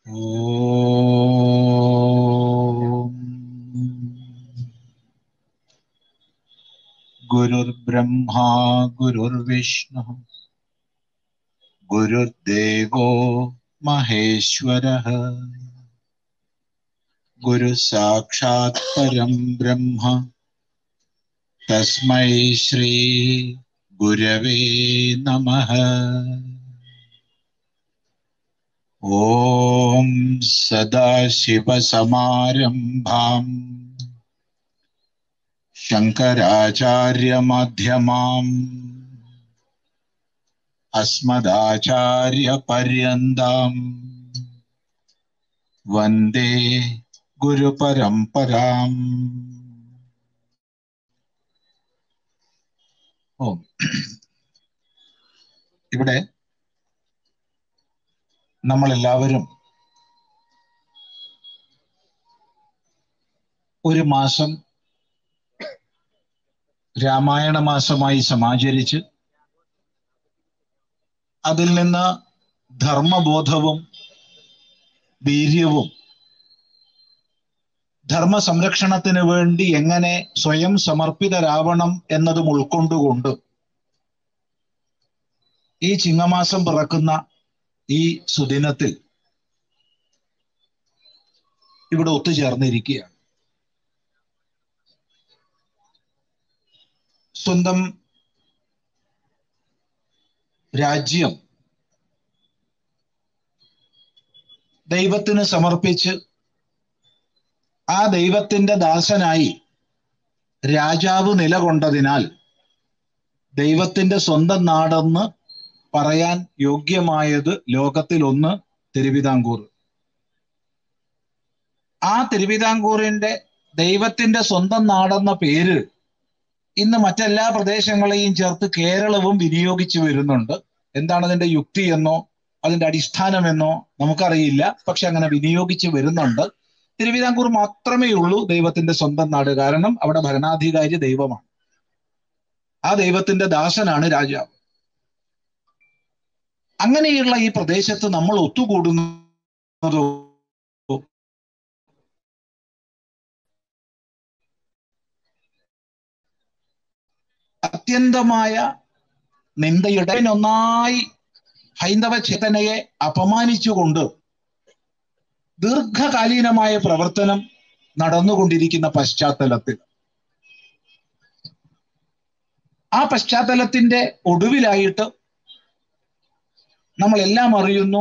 ॐ गुरुर्ब्रह्मा गुरुर्विष्णुः गुरुर्देवो महेश्वरः गुरुः साक्षात् परं ब्रह्म तस्मै श्री गुरवे नमः ॐ सदाशिवसमारम्भाम् शङ्कराचार्यमध्यमाम् अस्मदाचार्यपर्यन्ताम् वन्दे ഗുരുപരമ്പരാം ഓ ഇവിടെ നമ്മളെല്ലാവരും ഒരു മാസം രാമായണ മാസമായി സമാചരിച്ച് അതിൽ നിന്ന് ധർമ്മബോധവും വീര്യവും ധർമ്മ സംരക്ഷണത്തിന് വേണ്ടി എങ്ങനെ സ്വയം സമർപ്പിതരാവണം എന്നതും ഉൾക്കൊണ്ടുകൊണ്ട് ഈ ചിങ്ങമാസം പിറക്കുന്ന ഈ സുദിനത്തിൽ ഇവിടെ ഒത്തുചേർന്നിരിക്കുകയാണ് സ്വന്തം രാജ്യം ദൈവത്തിന് സമർപ്പിച്ച് ആ ദൈവത്തിന്റെ ദാസനായി രാജാവ് നിലകൊണ്ടതിനാൽ ദൈവത്തിന്റെ സ്വന്തം നാടെന്ന് പറയാൻ യോഗ്യമായത് ലോകത്തിൽ ഒന്ന് തിരുവിതാംകൂർ ആ തിരുവിതാംകൂറിന്റെ ദൈവത്തിന്റെ സ്വന്തം നാടെന്ന പേര് ഇന്ന് മറ്റെല്ലാ പ്രദേശങ്ങളെയും ചേർത്ത് കേരളവും വിനിയോഗിച്ചു വരുന്നുണ്ട് എന്താണ് അതിന്റെ യുക്തി എന്നോ അതിന്റെ അടിസ്ഥാനമെന്നോ നമുക്കറിയില്ല പക്ഷെ അങ്ങനെ വിനിയോഗിച്ച് വരുന്നുണ്ട് തിരുവിതാംകൂർ മാത്രമേ ഉള്ളൂ ദൈവത്തിന്റെ സ്വന്തം നാട് കാരണം അവിടെ ഭരണാധികാരി ദൈവമാണ് ആ ദൈവത്തിന്റെ ദാസനാണ് രാജാവ് അങ്ങനെയുള്ള ഈ പ്രദേശത്ത് നമ്മൾ ഒത്തുകൂടുന്നത് അത്യന്തമായ നിന്ദയുടെ ഒന്നായി ഹൈന്ദവ ചേതനയെ അപമാനിച്ചുകൊണ്ട് ദീർഘകാലീനമായ പ്രവർത്തനം നടന്നുകൊണ്ടിരിക്കുന്ന പശ്ചാത്തലത്തിൽ ആ പശ്ചാത്തലത്തിന്റെ ഒടുവിലായിട്ട് നമ്മൾ എല്ലാം അറിയുന്നു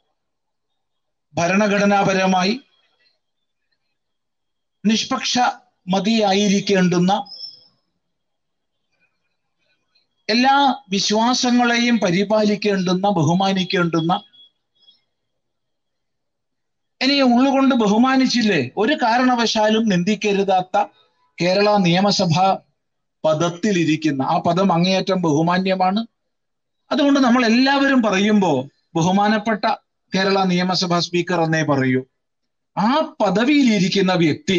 ഭരണഘടനാപരമായി നിഷ്പക്ഷ മതിയായിരിക്കേണ്ടുന്ന എല്ലാ വിശ്വാസങ്ങളെയും പരിപാലിക്കേണ്ടുന്ന ബഹുമാനിക്കേണ്ടുന്ന ഇനി ഉള്ളുകൊണ്ട് ബഹുമാനിച്ചില്ലേ ഒരു കാരണവശാലും നിന്ദിക്കരുതാത്ത കേരള നിയമസഭ പദത്തിലിരിക്കുന്ന ആ പദം അങ്ങേയറ്റം ബഹുമാന്യമാണ് അതുകൊണ്ട് നമ്മൾ എല്ലാവരും പറയുമ്പോൾ ബഹുമാനപ്പെട്ട കേരള നിയമസഭാ സ്പീക്കർ എന്നേ പറയൂ ആ പദവിയിലിരിക്കുന്ന വ്യക്തി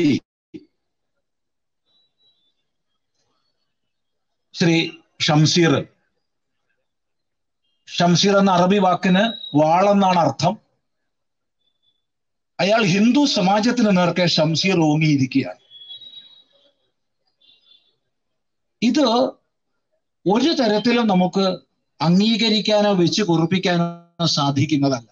ശ്രീ ഷംസീർ ഷംസീർ എന്ന അറബി വാക്കിന് വാളെന്നാണ് അർത്ഥം അയാൾ ഹിന്ദു സമാജത്തിന് നേർക്കെ ഷംസീർ ഓങ്ങിയിരിക്കുകയാണ് ഇത് ഒരു തരത്തിലും നമുക്ക് അംഗീകരിക്കാനോ വെച്ച് കുറിപ്പിക്കാനോ സാധിക്കുന്നതല്ല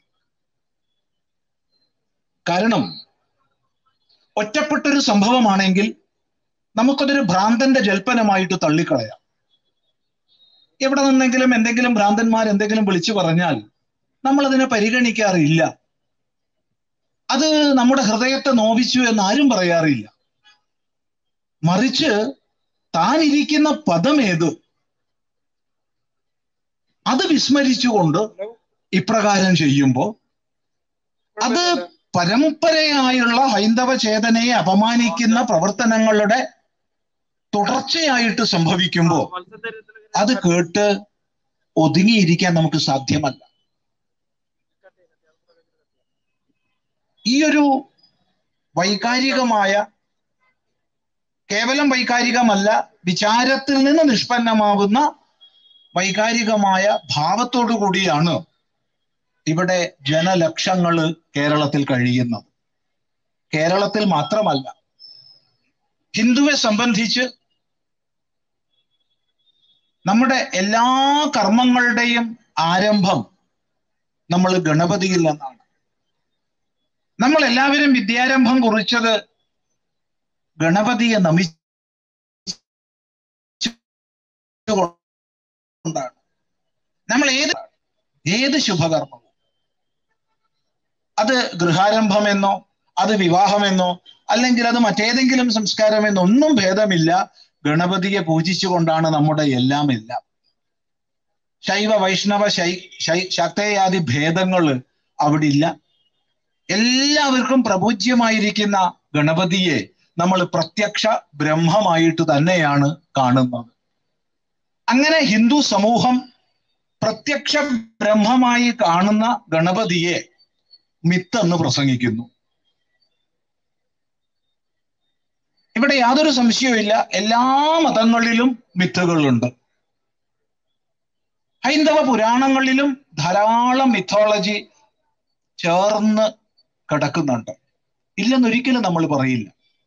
കാരണം ഒറ്റപ്പെട്ടൊരു സംഭവമാണെങ്കിൽ നമുക്കതൊരു ഭ്രാന്തന്റെ ജൽപ്പനമായിട്ട് തള്ളിക്കളയാം എവിടെ നിന്നെങ്കിലും എന്തെങ്കിലും ഭ്രാന്തന്മാർ എന്തെങ്കിലും വിളിച്ചു പറഞ്ഞാൽ നമ്മൾ അതിനെ പരിഗണിക്കാറില്ല അത് നമ്മുടെ ഹൃദയത്തെ നോവിച്ചു എന്ന് ആരും പറയാറില്ല മറിച്ച് താൻ ഇരിക്കുന്ന പദം ഏത് അത് വിസ്മരിച്ചുകൊണ്ട് ഇപ്രകാരം ചെയ്യുമ്പോൾ അത് പരമ്പരയായുള്ള ഹൈന്ദവ ചേതനയെ അപമാനിക്കുന്ന പ്രവർത്തനങ്ങളുടെ തുടർച്ചയായിട്ട് സംഭവിക്കുമ്പോൾ അത് കേട്ട് ഒതുങ്ങിയിരിക്കാൻ നമുക്ക് സാധ്യമല്ല ഈ ഒരു വൈകാരികമായ കേവലം വൈകാരികമല്ല വിചാരത്തിൽ നിന്ന് നിഷ്പന്നമാവുന്ന വൈകാരികമായ ഭാവത്തോടു കൂടിയാണ് ഇവിടെ ജനലക്ഷങ്ങള് കേരളത്തിൽ കഴിയുന്നത് കേരളത്തിൽ മാത്രമല്ല ഹിന്ദുവെ സംബന്ധിച്ച് നമ്മുടെ എല്ലാ കർമ്മങ്ങളുടെയും ആരംഭം നമ്മൾ ഗണപതിയിൽ നിന്നാണ് നമ്മൾ എല്ലാവരും വിദ്യാരംഭം കുറിച്ചത് ഗണപതിയെ നമിച്ചുകൊണ്ടാണ് നമ്മൾ ഏത് ഏത് ശുഭകർമ്മവും അത് ഗൃഹാരംഭമെന്നോ അത് വിവാഹമെന്നോ അല്ലെങ്കിൽ അത് മറ്റേതെങ്കിലും സംസ്കാരമെന്നോ ഒന്നും ഭേദമില്ല ഗണപതിയെ പൂജിച്ചുകൊണ്ടാണ് നമ്മുടെ എല്ലാം എല്ലാം ശൈവ വൈഷ്ണവ ശൈ ശൈ ശക്തയാദി ഭേദങ്ങൾ അവിടെ ഇല്ല എല്ലാവർക്കും പ്രപൂജ്യമായിരിക്കുന്ന ഗണപതിയെ നമ്മൾ പ്രത്യക്ഷ ബ്രഹ്മമായിട്ട് തന്നെയാണ് കാണുന്നത് അങ്ങനെ ഹിന്ദു സമൂഹം പ്രത്യക്ഷ ബ്രഹ്മമായി കാണുന്ന ഗണപതിയെ മിത്ത് എന്ന് പ്രസംഗിക്കുന്നു ഇവിടെ യാതൊരു സംശയവുമില്ല എല്ലാ മതങ്ങളിലും മിത്തുകളുണ്ട് ഹൈന്ദവ പുരാണങ്ങളിലും ധാരാളം മിത്തോളജി ചേർന്ന് കിടക്കുന്നുണ്ട് ഇല്ലെന്നൊരിക്കലും നമ്മൾ പറയില്ല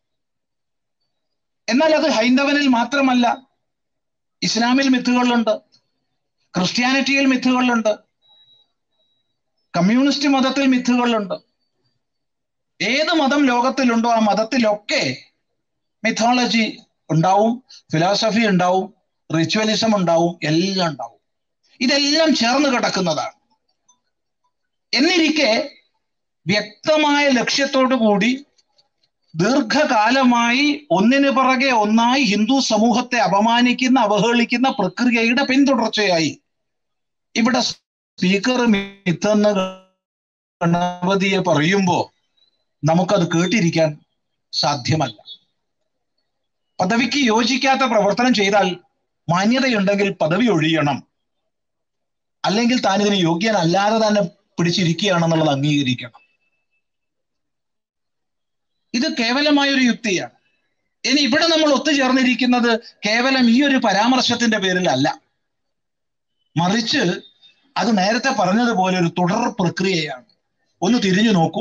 എന്നാൽ അത് ഹൈന്ദവനിൽ മാത്രമല്ല ഇസ്ലാമിൽ മിത്തുകളുണ്ട് ക്രിസ്ത്യാനിറ്റിയിൽ മിത്തുകളുണ്ട് കമ്മ്യൂണിസ്റ്റ് മതത്തിൽ മിത്തുകളുണ്ട് ഏത് മതം ലോകത്തിലുണ്ടോ ആ മതത്തിലൊക്കെ മിഥോളജി ഉണ്ടാവും ഫിലോസഫി ഉണ്ടാവും റിച്വലിസം ഉണ്ടാവും എല്ലാം ഉണ്ടാവും ഇതെല്ലാം ചേർന്ന് കിടക്കുന്നതാണ് എന്നിരിക്കെ വ്യക്തമായ ലക്ഷ്യത്തോടു കൂടി ദീർഘകാലമായി ഒന്നിനു പിറകെ ഒന്നായി ഹിന്ദു സമൂഹത്തെ അപമാനിക്കുന്ന അവഹേളിക്കുന്ന പ്രക്രിയയുടെ പിന്തുടർച്ചയായി ഇവിടെ സ്പീക്കർ മിത്തെന്ന് ഗണപതിയെ പറയുമ്പോ നമുക്കത് കേട്ടിരിക്കാൻ സാധ്യമല്ല പദവിക്ക് യോജിക്കാത്ത പ്രവർത്തനം ചെയ്താൽ മാന്യതയുണ്ടെങ്കിൽ പദവി ഒഴിയണം അല്ലെങ്കിൽ താൻ ഇതിന് യോഗ്യനല്ലാതെ തന്നെ പിടിച്ചിരിക്കുകയാണെന്നുള്ളത് അംഗീകരിക്കണം ഇത് കേവലമായ ഒരു യുക്തിയാണ് ഇനി ഇവിടെ നമ്മൾ ഒത്തുചേർന്നിരിക്കുന്നത് കേവലം ഈ ഒരു പരാമർശത്തിന്റെ പേരിലല്ല മറിച്ച് അത് നേരത്തെ പറഞ്ഞതുപോലെ ഒരു തുടർ പ്രക്രിയയാണ് ഒന്ന് തിരിഞ്ഞു നോക്കൂ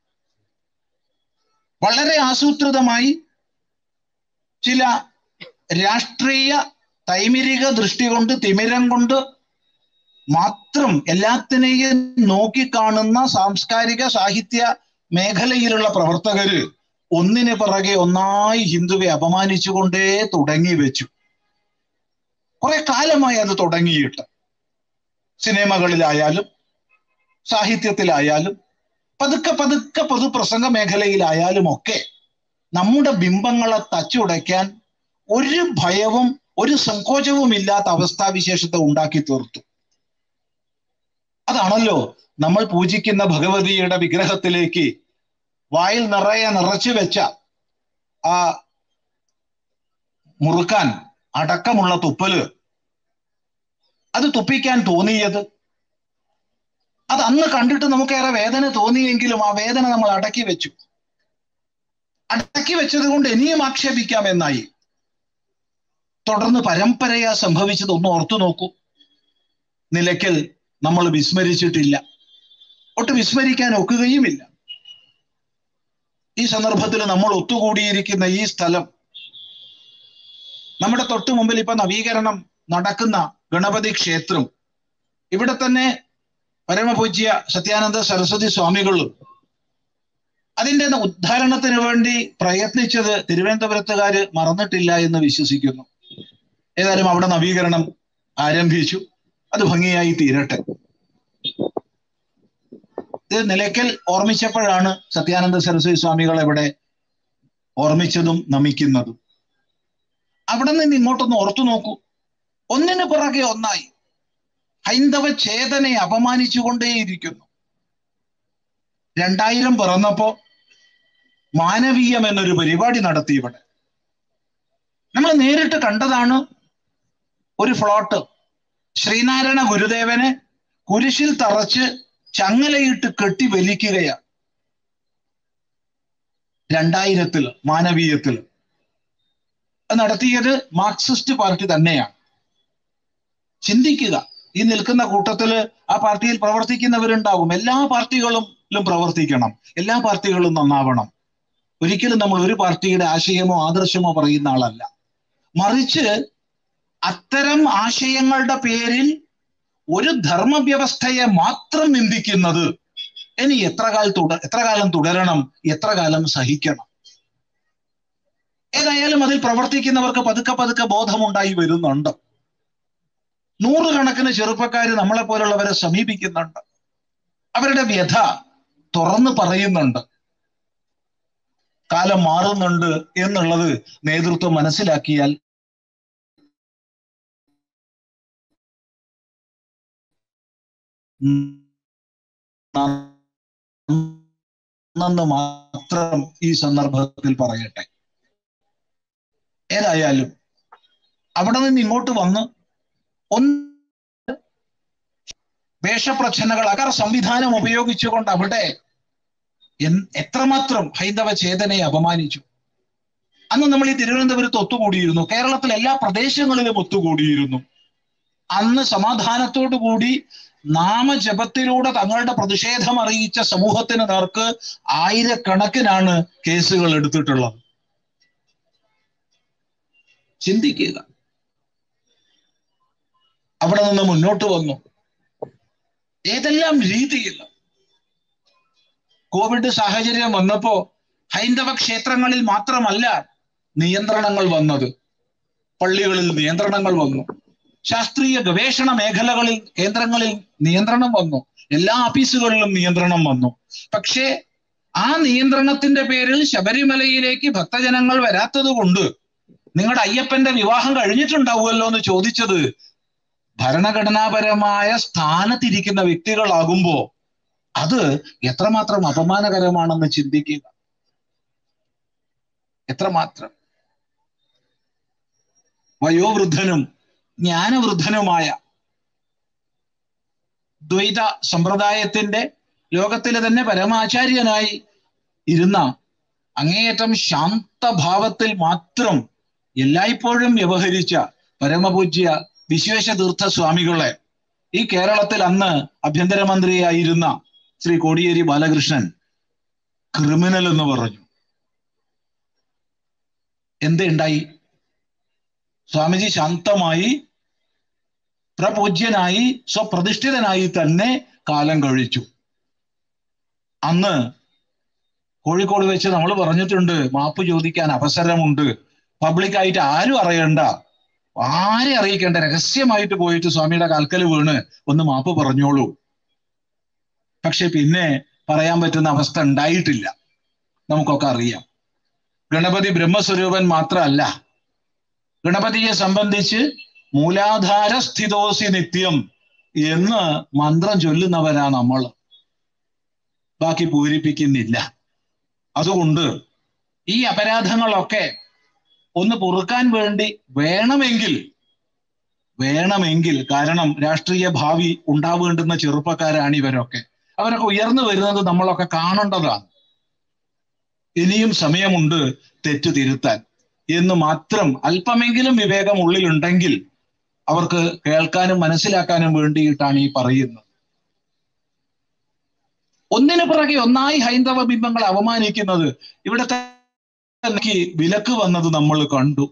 വളരെ ആസൂത്രിതമായി ചില രാഷ്ട്രീയ തൈമിരിക ദൃഷ്ടി കൊണ്ട് തിമിരം കൊണ്ട് മാത്രം എല്ലാത്തിനെയും നോക്കിക്കാണുന്ന സാംസ്കാരിക സാഹിത്യ മേഖലയിലുള്ള പ്രവർത്തകര് ഒന്നിന് പിറകെ ഒന്നായി ഹിന്ദുവെ അപമാനിച്ചുകൊണ്ടേ തുടങ്ങി വെച്ചു കുറെ കാലമായി അത് തുടങ്ങിയിട്ട് സിനിമകളിലായാലും സാഹിത്യത്തിലായാലും പതുക്കെ പതുക്കെ പൊതുപ്രസംഗ മേഖലയിലായാലും ഒക്കെ നമ്മുടെ ബിംബങ്ങളെ തച്ചുടയ്ക്കാൻ ഒരു ഭയവും ഒരു സങ്കോചവും ഇല്ലാത്ത അവസ്ഥാവിശേഷത്തെ ഉണ്ടാക്കി തീർത്തു അതാണല്ലോ നമ്മൾ പൂജിക്കുന്ന ഭഗവതിയുടെ വിഗ്രഹത്തിലേക്ക് വായിൽ നിറയെ നിറച്ചു വെച്ച ആ മുറുക്കാൻ അടക്കമുള്ള തുപ്പല് അത് തുപ്പിക്കാൻ തോന്നിയത് അത് അന്ന് കണ്ടിട്ട് നമുക്കേറെ വേദന തോന്നിയെങ്കിലും ആ വേദന നമ്മൾ അടക്കി വെച്ചു അടക്കി വെച്ചത് കൊണ്ട് ഇനിയും ആക്ഷേപിക്കാമെന്നായി തുടർന്ന് പരമ്പരയാ സംഭവിച്ചത് ഒന്ന് ഓർത്തു നോക്കൂ നിലയ്ക്കൽ നമ്മൾ വിസ്മരിച്ചിട്ടില്ല ഒട്ട് വിസ്മരിക്കാൻ ഒക്കുകയുമില്ല ഈ സന്ദർഭത്തിൽ നമ്മൾ ഒത്തുകൂടിയിരിക്കുന്ന ഈ സ്ഥലം നമ്മുടെ തൊട്ടു മുമ്പിൽ ഇപ്പൊ നവീകരണം നടക്കുന്ന ഗണപതി ക്ഷേത്രം ഇവിടെ തന്നെ പരമപൂജ്യ സത്യാനന്ദ സരസ്വതി സ്വാമികളും അതിന്റെ ഉദ്ധാരണത്തിന് വേണ്ടി പ്രയത്നിച്ചത് തിരുവനന്തപുരത്തുകാര് മറന്നിട്ടില്ല എന്ന് വിശ്വസിക്കുന്നു ഏതായാലും അവിടെ നവീകരണം ആരംഭിച്ചു അത് ഭംഗിയായി തീരട്ടെ ഇത് നിലയ്ക്കൽ ഓർമ്മിച്ചപ്പോഴാണ് സത്യാനന്ദ സരസ്വതി സ്വാമികൾ ഇവിടെ ഓർമ്മിച്ചതും നമിക്കുന്നതും അവിടെ നിന്ന് ഇങ്ങോട്ടൊന്ന് ഓർത്തു നോക്കൂ ഒന്നിനു പിറകെ ഒന്നായി ഹൈന്ദവ ചേതനയെ അപമാനിച്ചുകൊണ്ടേയിരിക്കുന്നു രണ്ടായിരം പിറന്നപ്പോ മാനവീയം എന്നൊരു പരിപാടി നടത്തി ഇവിടെ നമ്മൾ നേരിട്ട് കണ്ടതാണ് ഒരു ഫ്ലോട്ട് ശ്രീനാരായണ ഗുരുദേവനെ കുരിശിൽ തറച്ച് ചങ്ങലയിട്ട് കെട്ടി വലിക്കുകയാണ് രണ്ടായിരത്തില് മാനവീയത്തില് അത് നടത്തിയത് മാർക്സിസ്റ്റ് പാർട്ടി തന്നെയാണ് ചിന്തിക്കുക ഈ നിൽക്കുന്ന കൂട്ടത്തില് ആ പാർട്ടിയിൽ പ്രവർത്തിക്കുന്നവരുണ്ടാകും എല്ലാ പാർട്ടികളിലും പ്രവർത്തിക്കണം എല്ലാ പാർട്ടികളും നന്നാവണം ഒരിക്കലും നമ്മൾ ഒരു പാർട്ടിയുടെ ആശയമോ ആദർശമോ പറയുന്ന ആളല്ല മറിച്ച് അത്തരം ആശയങ്ങളുടെ പേരിൽ ഒരു ധർമ്മവ്യവസ്ഥയെ മാത്രം നിന്ദിക്കുന്നത് ഇനി എത്ര കാലം തുട എത്ര കാലം തുടരണം എത്ര കാലം സഹിക്കണം ഏതായാലും അതിൽ പ്രവർത്തിക്കുന്നവർക്ക് പതുക്കെ പതുക്കെ ബോധമുണ്ടായി വരുന്നുണ്ട് നൂറുകണക്കിന് ചെറുപ്പക്കാർ നമ്മളെ പോലുള്ളവരെ സമീപിക്കുന്നുണ്ട് അവരുടെ വ്യഥ തുറന്നു പറയുന്നുണ്ട് കാലം മാറുന്നുണ്ട് എന്നുള്ളത് നേതൃത്വം മനസ്സിലാക്കിയാൽ നന്ന് മാത്രം ഈ സന്ദർഭത്തിൽ പറയട്ടെ ഏതായാലും അവിടെ നിന്ന് ഇങ്ങോട്ട് വന്ന് ഒന്ന് വേഷപ്രച്ഛന്നകൾ അകർ സംവിധാനം ഉപയോഗിച്ചുകൊണ്ട് അവിടെ എത്രമാത്രം ഹൈന്ദവ ചേതനയെ അപമാനിച്ചു അന്ന് നമ്മൾ ഈ തിരുവനന്തപുരത്ത് ഒത്തുകൂടിയിരുന്നു കേരളത്തിൽ എല്ലാ പ്രദേശങ്ങളിലും ഒത്തുകൂടിയിരുന്നു അന്ന് സമാധാനത്തോടു കൂടി നാമജപത്തിലൂടെ തങ്ങളുടെ പ്രതിഷേധം അറിയിച്ച സമൂഹത്തിന് നേർക്ക് ആയിരക്കണക്കിനാണ് കേസുകൾ എടുത്തിട്ടുള്ളത് ചിന്തിക്കുക അവിടെ നിന്ന് മുന്നോട്ട് വന്നു ഏതെല്ലാം രീതിയിൽ കോവിഡ് സാഹചര്യം വന്നപ്പോ ഹൈന്ദവ ക്ഷേത്രങ്ങളിൽ മാത്രമല്ല നിയന്ത്രണങ്ങൾ വന്നത് പള്ളികളിൽ നിയന്ത്രണങ്ങൾ വന്നു ശാസ്ത്രീയ ഗവേഷണ മേഖലകളിൽ കേന്ദ്രങ്ങളിൽ നിയന്ത്രണം വന്നു എല്ലാ ഓഫീസുകളിലും നിയന്ത്രണം വന്നു പക്ഷേ ആ നിയന്ത്രണത്തിന്റെ പേരിൽ ശബരിമലയിലേക്ക് ഭക്തജനങ്ങൾ വരാത്തത് കൊണ്ട് നിങ്ങളുടെ അയ്യപ്പന്റെ വിവാഹം കഴിഞ്ഞിട്ടുണ്ടാവുമല്ലോ എന്ന് ചോദിച്ചത് ഭരണഘടനാപരമായ സ്ഥാനത്തിരിക്കുന്ന വ്യക്തികളാകുമ്പോ അത് എത്രമാത്രം അപമാനകരമാണെന്ന് ചിന്തിക്കുക എത്രമാത്രം വയോവൃദ്ധനും ജ്ഞാനവൃദ്ധനുമായ ദ്വൈത സമ്പ്രദായത്തിന്റെ ലോകത്തിലെ തന്നെ പരമാചാര്യനായി ഇരുന്ന അങ്ങേയറ്റം ശാന്തഭാവത്തിൽ മാത്രം എല്ലായ്പ്പോഴും വ്യവഹരിച്ച പരമപൂജ്യ വിശ്വേശതീർത്ഥ സ്വാമികളെ ഈ കേരളത്തിൽ അന്ന് ആഭ്യന്തരമന്ത്രിയായിരുന്ന ശ്രീ കോടിയേരി ബാലകൃഷ്ണൻ ക്രിമിനൽ എന്ന് പറഞ്ഞു എന്തുണ്ടായി സ്വാമിജി ശാന്തമായി പ്രപൂജ്യനായി സ്വപ്രതിഷ്ഠിതനായി തന്നെ കാലം കഴിച്ചു അന്ന് കോഴിക്കോട് വെച്ച് നമ്മൾ പറഞ്ഞിട്ടുണ്ട് മാപ്പ് ചോദിക്കാൻ അവസരമുണ്ട് പബ്ലിക്കായിട്ട് ആരും അറിയണ്ട ആരെ അറിയിക്കേണ്ട രഹസ്യമായിട്ട് പോയിട്ട് സ്വാമിയുടെ കാൽക്കൽ വീണ് ഒന്ന് മാപ്പ് പറഞ്ഞോളൂ പക്ഷെ പിന്നെ പറയാൻ പറ്റുന്ന അവസ്ഥ ഉണ്ടായിട്ടില്ല നമുക്കൊക്കെ അറിയാം ഗണപതി ബ്രഹ്മസ്വരൂപൻ മാത്രമല്ല ഗണപതിയെ സംബന്ധിച്ച് മൂലാധാര സ്ഥിതോസി നിത്യം എന്ന് മന്ത്രം ചൊല്ലുന്നവരാ നമ്മൾ ബാക്കി പൂരിപ്പിക്കുന്നില്ല അതുകൊണ്ട് ഈ അപരാധങ്ങളൊക്കെ ഒന്ന് പൊറുക്കാൻ വേണ്ടി വേണമെങ്കിൽ വേണമെങ്കിൽ കാരണം രാഷ്ട്രീയ ഭാവി ഉണ്ടാവേണ്ടുന്ന ചെറുപ്പക്കാരാണ് ഇവരൊക്കെ അവരൊക്കെ ഉയർന്നു വരുന്നത് നമ്മളൊക്കെ കാണേണ്ടതാണ് ഇനിയും സമയമുണ്ട് തെറ്റു തിരുത്താൻ എന്ന് മാത്രം അല്പമെങ്കിലും വിവേകം ഉള്ളിലുണ്ടെങ്കിൽ അവർക്ക് കേൾക്കാനും മനസ്സിലാക്കാനും വേണ്ടിയിട്ടാണ് ഈ പറയുന്നത് ഒന്നിനു പിറകെ ഒന്നായി ഹൈന്ദവ ബിംബങ്ങളെ അവമാനിക്കുന്നത് ഇവിടുത്തെ വിലക്ക് വന്നത് നമ്മൾ കണ്ടു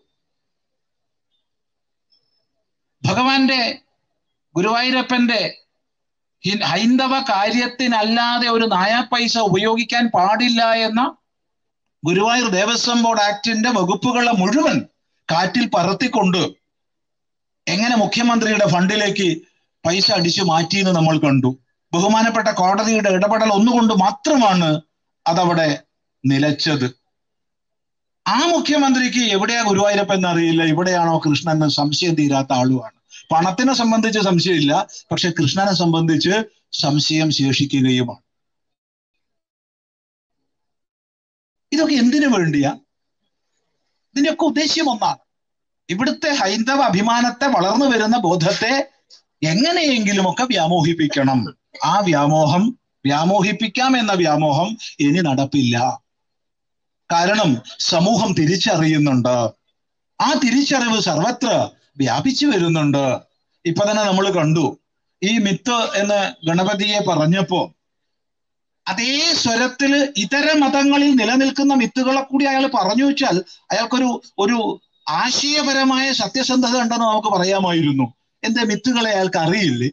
ഭഗവാന്റെ ഗുരുവായൂരപ്പന്റെ ഹൈന്ദവ കാര്യത്തിനല്ലാതെ ഒരു നായാ പൈസ ഉപയോഗിക്കാൻ പാടില്ല എന്ന ഗുരുവായൂർ ദേവസ്വം ബോർഡ് ആക്ടിന്റെ വകുപ്പുകളെ മുഴുവൻ കാറ്റിൽ പറത്തിക്കൊണ്ട് എങ്ങനെ മുഖ്യമന്ത്രിയുടെ ഫണ്ടിലേക്ക് പൈസ അടിച്ചു മാറ്റിയെന്ന് നമ്മൾ കണ്ടു ബഹുമാനപ്പെട്ട കോടതിയുടെ ഇടപെടൽ ഒന്നുകൊണ്ട് മാത്രമാണ് അതവിടെ നിലച്ചത് ആ മുഖ്യമന്ത്രിക്ക് എവിടെയാ ഗുരുവായൂരപ്പൻ എന്നറിയില്ല ഇവിടെയാണോ കൃഷ്ണൻ എന്ന് സംശയം തീരാത്ത ആളുമാണ് പണത്തിനെ സംബന്ധിച്ച് സംശയമില്ല പക്ഷെ കൃഷ്ണനെ സംബന്ധിച്ച് സംശയം ശേഷിക്കുകയുമാണ് ഇതൊക്കെ എന്തിനു വേണ്ടിയാ ഇതിന്റെയൊക്കെ ഉദ്ദേശ്യം ഒന്നാണ് ഇവിടുത്തെ ഹൈന്ദവ അഭിമാനത്തെ വളർന്നു വരുന്ന ബോധത്തെ എങ്ങനെയെങ്കിലുമൊക്കെ വ്യാമോഹിപ്പിക്കണം ആ വ്യാമോഹം വ്യാമോഹിപ്പിക്കാം എന്ന വ്യാമോഹം ഇനി നടപ്പില്ല കാരണം സമൂഹം തിരിച്ചറിയുന്നുണ്ട് ആ തിരിച്ചറിവ് സർവത്ര വ്യാപിച്ചു വരുന്നുണ്ട് ഇപ്പൊ തന്നെ നമ്മൾ കണ്ടു ഈ മിത്ത് എന്ന് ഗണപതിയെ പറഞ്ഞപ്പോ അതേ സ്വരത്തില് ഇതര മതങ്ങളിൽ നിലനിൽക്കുന്ന മിത്തുകളെ കൂടി അയാൾ പറഞ്ഞു വെച്ചാൽ അയാൾക്കൊരു ഒരു ആശയപരമായ സത്യസന്ധത ഉണ്ടെന്ന് നമുക്ക് പറയാമായിരുന്നു എന്റെ മിത്തുകളെ അയാൾക്ക് അറിയില്ലേ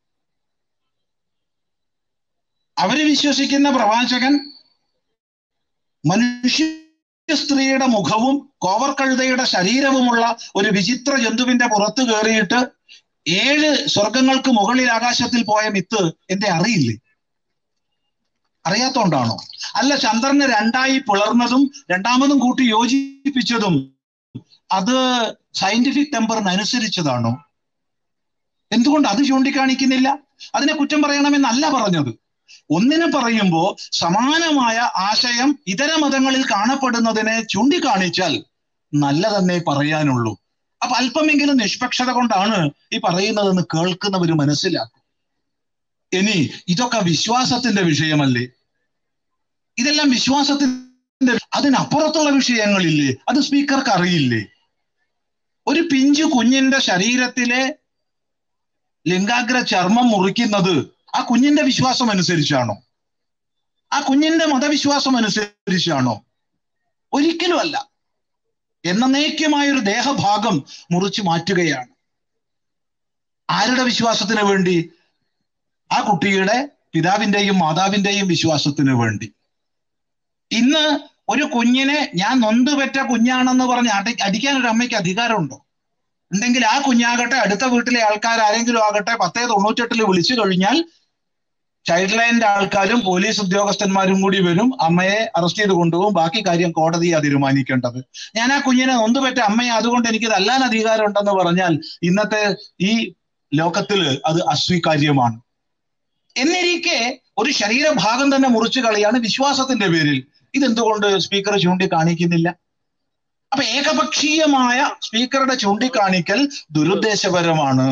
അവര് വിശ്വസിക്കുന്ന പ്രവാചകൻ മനുഷ്യ സ്ത്രീയുടെ മുഖവും കോവർ കഴുതയുടെ ശരീരവുമുള്ള ഒരു വിചിത്ര ജന്തുവിന്റെ പുറത്ത് കയറിയിട്ട് ഏഴ് സ്വർഗങ്ങൾക്ക് മുകളിൽ ആകാശത്തിൽ പോയ മിത്ത് എന്റെ അറിയില്ലേ അറിയാത്തോണ്ടാണോ അല്ല ചന്ദ്രന് രണ്ടായി പിളർന്നതും രണ്ടാമതും കൂട്ടി യോജിപ്പിച്ചതും അത് സയന്റിഫിക് ടെമ്പറിന് അനുസരിച്ചതാണോ എന്തുകൊണ്ട് അത് ചൂണ്ടിക്കാണിക്കുന്നില്ല അതിനെ കുറ്റം പറയണമെന്നല്ല പറഞ്ഞത് ഒന്നിനെ പറയുമ്പോ സമാനമായ ആശയം ഇതര മതങ്ങളിൽ കാണപ്പെടുന്നതിനെ ചൂണ്ടിക്കാണിച്ചാൽ നല്ലതെന്നേ പറയാനുള്ളൂ അപ്പൊ അല്പമെങ്കിലും നിഷ്പക്ഷത കൊണ്ടാണ് ഈ പറയുന്നതെന്ന് കേൾക്കുന്നവർ മനസ്സിലാക്കും ഇനി ഇതൊക്കെ വിശ്വാസത്തിന്റെ വിഷയമല്ലേ ഇതെല്ലാം വിശ്വാസത്തിന്റെ അതിനപ്പുറത്തുള്ള വിഷയങ്ങളില്ലേ അത് സ്പീക്കർക്ക് അറിയില്ലേ ഒരു പിഞ്ചു കുഞ്ഞിന്റെ ശരീരത്തിലെ ലിംഗാഗ്ര ചർമ്മം മുറിക്കുന്നത് ആ കുഞ്ഞിന്റെ വിശ്വാസം അനുസരിച്ചാണോ ആ കുഞ്ഞിന്റെ മതവിശ്വാസം അനുസരിച്ചാണോ ഒരിക്കലും അല്ല എന്നേക്കുമായ ഒരു ദേഹഭാഗം മുറിച്ചു മാറ്റുകയാണ് ആരുടെ വിശ്വാസത്തിന് വേണ്ടി ആ കുട്ടിയുടെ പിതാവിന്റെയും മാതാവിന്റെയും വിശ്വാസത്തിന് വേണ്ടി ഇന്ന് ഒരു കുഞ്ഞിനെ ഞാൻ നൊന്തുപെറ്റ കുഞ്ഞാണെന്ന് പറഞ്ഞ് അടി അടിക്കാൻ ഒരു അമ്മയ്ക്ക് അധികാരമുണ്ടോ ഉണ്ടെങ്കിൽ ആ കുഞ്ഞാകട്ടെ അടുത്ത വീട്ടിലെ ആൾക്കാർ ആരെങ്കിലും ആകട്ടെ പത്തേ തൊണ്ണൂറ്റെട്ടില് വിളിച്ചു കഴിഞ്ഞാൽ ചൈൽഡ് ലൈനിന്റെ ആൾക്കാരും പോലീസ് ഉദ്യോഗസ്ഥന്മാരും കൂടി വരും അമ്മയെ അറസ്റ്റ് ചെയ്ത് കൊണ്ടുപോകും ബാക്കി കാര്യം കോടതിയാ തീരുമാനിക്കേണ്ടത് ഞാൻ ആ കുഞ്ഞിനെ നൊന്തുപെറ്റ അമ്മയെ അതുകൊണ്ട് എനിക്ക് തല്ലാൻ അധികാരം ഉണ്ടെന്ന് പറഞ്ഞാൽ ഇന്നത്തെ ഈ ലോകത്തില് അത് അസ്വീകാര്യമാണ് എന്നിരിക്കെ ഒരു ശരീരഭാഗം തന്നെ മുറിച്ചു കളിയാണ് വിശ്വാസത്തിന്റെ പേരിൽ ഇതെന്തുകൊണ്ട് സ്പീക്കർ ചൂണ്ടിക്കാണിക്കുന്നില്ല അപ്പൊ ഏകപക്ഷീയമായ സ്പീക്കറുടെ ചൂണ്ടിക്കാണിക്കൽ ദുരുദ്ദേശപരമാണ്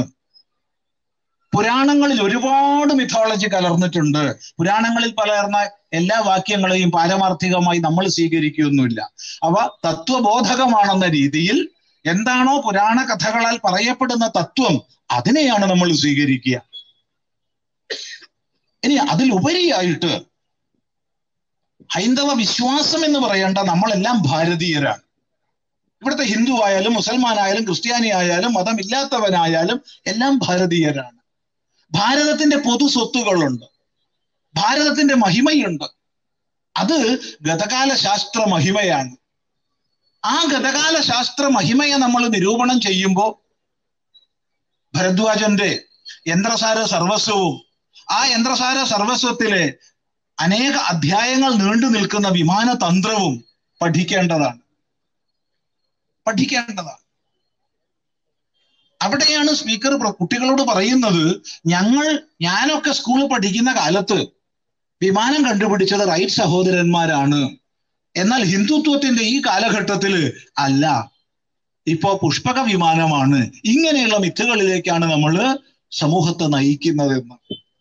പുരാണങ്ങളിൽ ഒരുപാട് മിഥോളജി കലർന്നിട്ടുണ്ട് പുരാണങ്ങളിൽ പലർന്ന എല്ലാ വാക്യങ്ങളെയും പാരമാർത്ഥികമായി നമ്മൾ സ്വീകരിക്കുകയൊന്നുമില്ല അവ തത്വബോധകമാണെന്ന രീതിയിൽ എന്താണോ പുരാണ കഥകളാൽ പറയപ്പെടുന്ന തത്വം അതിനെയാണ് നമ്മൾ സ്വീകരിക്കുക ഇനി അതിലുപരിയായിട്ട് ഹൈന്ദവ വിശ്വാസം എന്ന് പറയേണ്ട നമ്മളെല്ലാം ഭാരതീയരാണ് ഇവിടുത്തെ ഹിന്ദു ആയാലും മുസൽമാനായാലും ക്രിസ്ത്യാനി ആയാലും മതമില്ലാത്തവനായാലും എല്ലാം ഭാരതീയരാണ് ഭാരതത്തിന്റെ പൊതു സ്വത്തുകളുണ്ട് ഭാരതത്തിന്റെ മഹിമയുണ്ട് അത് ഗതകാല ശാസ്ത്ര മഹിമയാണ് ആ ഗതകാല ശാസ്ത്ര മഹിമയെ നമ്മൾ നിരൂപണം ചെയ്യുമ്പോൾ ഭരദ്വാജന്റെ യന്ത്രസാര സർവസ്വവും ആ യന്ത്രസാര സർവസ്വത്തിലെ അനേക അധ്യായങ്ങൾ നീണ്ടു നിൽക്കുന്ന വിമാനതന്ത്രവും പഠിക്കേണ്ടതാണ് പഠിക്കേണ്ടതാണ് അവിടെയാണ് സ്പീക്കർ കുട്ടികളോട് പറയുന്നത് ഞങ്ങൾ ഞാനൊക്കെ സ്കൂളിൽ പഠിക്കുന്ന കാലത്ത് വിമാനം കണ്ടുപിടിച്ചത് റൈറ്റ് സഹോദരന്മാരാണ് എന്നാൽ ഹിന്ദുത്വത്തിന്റെ ഈ കാലഘട്ടത്തിൽ അല്ല ഇപ്പോ പുഷ്പക വിമാനമാണ് ഇങ്ങനെയുള്ള മിത്തുകളിലേക്കാണ് നമ്മൾ സമൂഹത്തെ നയിക്കുന്നതെന്ന്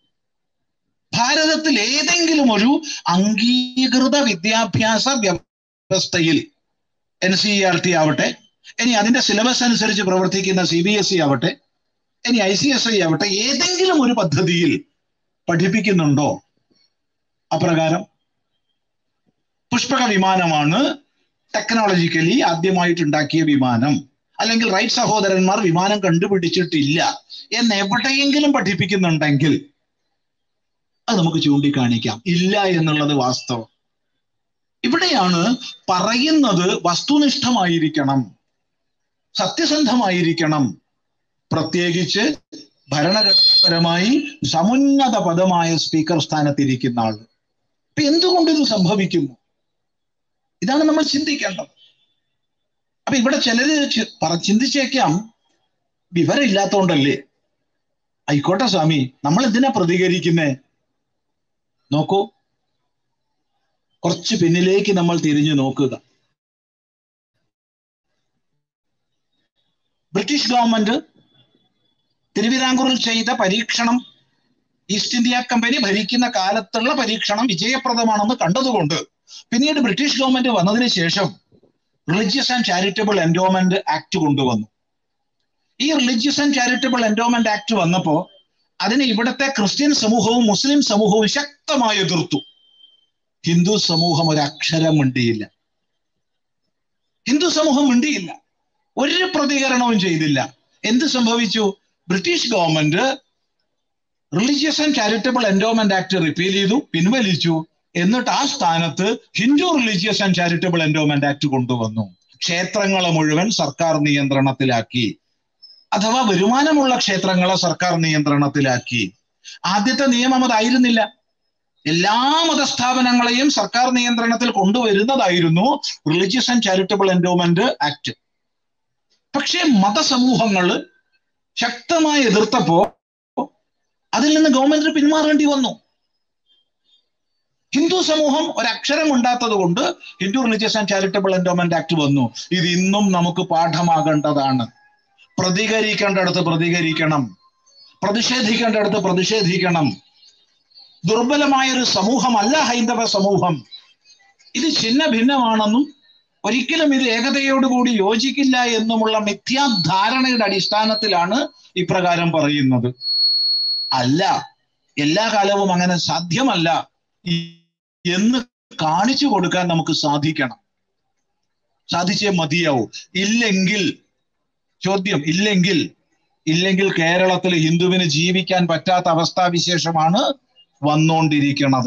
ഭാരതത്തിൽ ഏതെങ്കിലും ഒരു അംഗീകൃത വിദ്യാഭ്യാസ വ്യവസ്ഥയിൽ എൻ സി ആർ ടി ആവട്ടെ ഇനി അതിന്റെ സിലബസ് അനുസരിച്ച് പ്രവർത്തിക്കുന്ന സി ബി എസ് ഇ ആവട്ടെ ഇനി ഐ സി എസ് ഐ ആവട്ടെ ഏതെങ്കിലും ഒരു പദ്ധതിയിൽ പഠിപ്പിക്കുന്നുണ്ടോ അപ്രകാരം പുഷ്പക വിമാനമാണ് ടെക്നോളജിക്കലി ആദ്യമായിട്ടുണ്ടാക്കിയ വിമാനം അല്ലെങ്കിൽ റൈറ്റ് സഹോദരന്മാർ വിമാനം കണ്ടുപിടിച്ചിട്ടില്ല എന്ന് എവിടെയെങ്കിലും പഠിപ്പിക്കുന്നുണ്ടെങ്കിൽ അത് നമുക്ക് ചൂണ്ടിക്കാണിക്കാം ഇല്ല എന്നുള്ളത് വാസ്തവം ഇവിടെയാണ് പറയുന്നത് വസ്തുനിഷ്ഠമായിരിക്കണം സത്യസന്ധമായിരിക്കണം പ്രത്യേകിച്ച് ഭരണഘടനാപരമായി സമുന്നത പദമായ സ്പീക്കർ സ്ഥാനത്തിരിക്കുന്ന ആൾ ഇപ്പൊ എന്തുകൊണ്ട് ഇത് സംഭവിക്കുന്നു ഇതാണ് നമ്മൾ ചിന്തിക്കേണ്ടത് അപ്പൊ ഇവിടെ ചിലര് ചിന്തിച്ചേക്കാം വിവരമില്ലാത്തോണ്ടല്ലേ ആയിക്കോട്ടെ സ്വാമി നമ്മൾ എന്തിനാ പ്രതികരിക്കുന്നേ നോക്കൂ കുറച്ച് പിന്നിലേക്ക് നമ്മൾ തിരിഞ്ഞു നോക്കുക ബ്രിട്ടീഷ് ഗവൺമെന്റ് തിരുവിതാംകൂറിൽ ചെയ്ത പരീക്ഷണം ഈസ്റ്റ് ഇന്ത്യ കമ്പനി ഭരിക്കുന്ന കാലത്തുള്ള പരീക്ഷണം വിജയപ്രദമാണെന്ന് കണ്ടതുകൊണ്ട് പിന്നീട് ബ്രിട്ടീഷ് ഗവൺമെന്റ് വന്നതിന് ശേഷം religious and charitable endowment act കൊണ്ടുവന്നു ഈ religious and charitable endowment act വന്നപ്പോ അതിനെ ഇവിടുത്തെ ക്രിസ്ത്യൻ സമൂഹവും മുസ്ലിം സമൂഹവും ശക്തമായി എതിർത്തു ഹിന്ദു സമൂഹം ഒരു അക്ഷരം മിണ്ടിയില്ല ഹിന്ദു സമൂഹം മിണ്ടിയില്ല ഒരു പ്രതികരണവും ചെയ്തില്ല എന്ത് സംഭവിച്ചു British government religious and charitable endowment act repeal ചെയ്തു പിൻവലിച്ചു എന്നിട്ട് ആ സ്ഥാനത്ത് Hindu religious and charitable endowment act കൊണ്ടുവന്നു ക്ഷേത്രങ്ങളെ മുഴുവൻ സർക്കാർ നിയന്ത്രണത്തിലാക്കി അഥവാ വരുമാനമുള്ള ക്ഷേത്രങ്ങളെ സർക്കാർ നിയന്ത്രണത്തിലാക്കി ആദ്യത്തെ നിയമം അതായിരുന്നില്ല എല്ലാ മതസ്ഥാപനങ്ങളെയും സർക്കാർ നിയന്ത്രണത്തിൽ കൊണ്ടുവരുന്നതായിരുന്നു religious and charitable endowment act പക്ഷേ മതസമൂഹങ്ങൾ ശക്തമായി എതിർത്തപ്പോ അതിൽ നിന്ന് ഗവൺമെന്റിന് പിന്മാറേണ്ടി വന്നു ഹിന്ദു സമൂഹം ഒരക്ഷരം ഉണ്ടാത്തത് കൊണ്ട് Hindu religious and charitable endowment act വന്നു ഇത് ഇന്നും നമുക്ക് പാഠമാകേണ്ടതാണ് പ്രതികരിക്കേണ്ടടുത്ത് പ്രതികരിക്കണം പ്രതിഷേധിക്കേണ്ടടുത്ത് പ്രതിഷേധിക്കണം ദുർബലമായ ഒരു സമൂഹമല്ല ഹൈന്ദവ സമൂഹം ഇത് ചിഹ്ന ഭിന്നമാണെന്നും ഒരിക്കലും ഇത് ഏകതയോടുകൂടി യോജിക്കില്ല എന്നുമുള്ള മിഥ്യാധാരണയുടെ അടിസ്ഥാനത്തിലാണ് ഇപ്രകാരം പറയുന്നത് അല്ല എല്ലാ കാലവും അങ്ങനെ സാധ്യമല്ല എന്ന് കാണിച്ചു കൊടുക്കാൻ നമുക്ക് സാധിക്കണം സാധിച്ചേ മതിയാവൂ ഇല്ലെങ്കിൽ ചോദ്യം ഇല്ലെങ്കിൽ ഇല്ലെങ്കിൽ കേരളത്തിൽ ഹിന്ദുവിന് ജീവിക്കാൻ പറ്റാത്ത അവസ്ഥാവിശേഷമാണ് വന്നുകൊണ്ടിരിക്കുന്നത്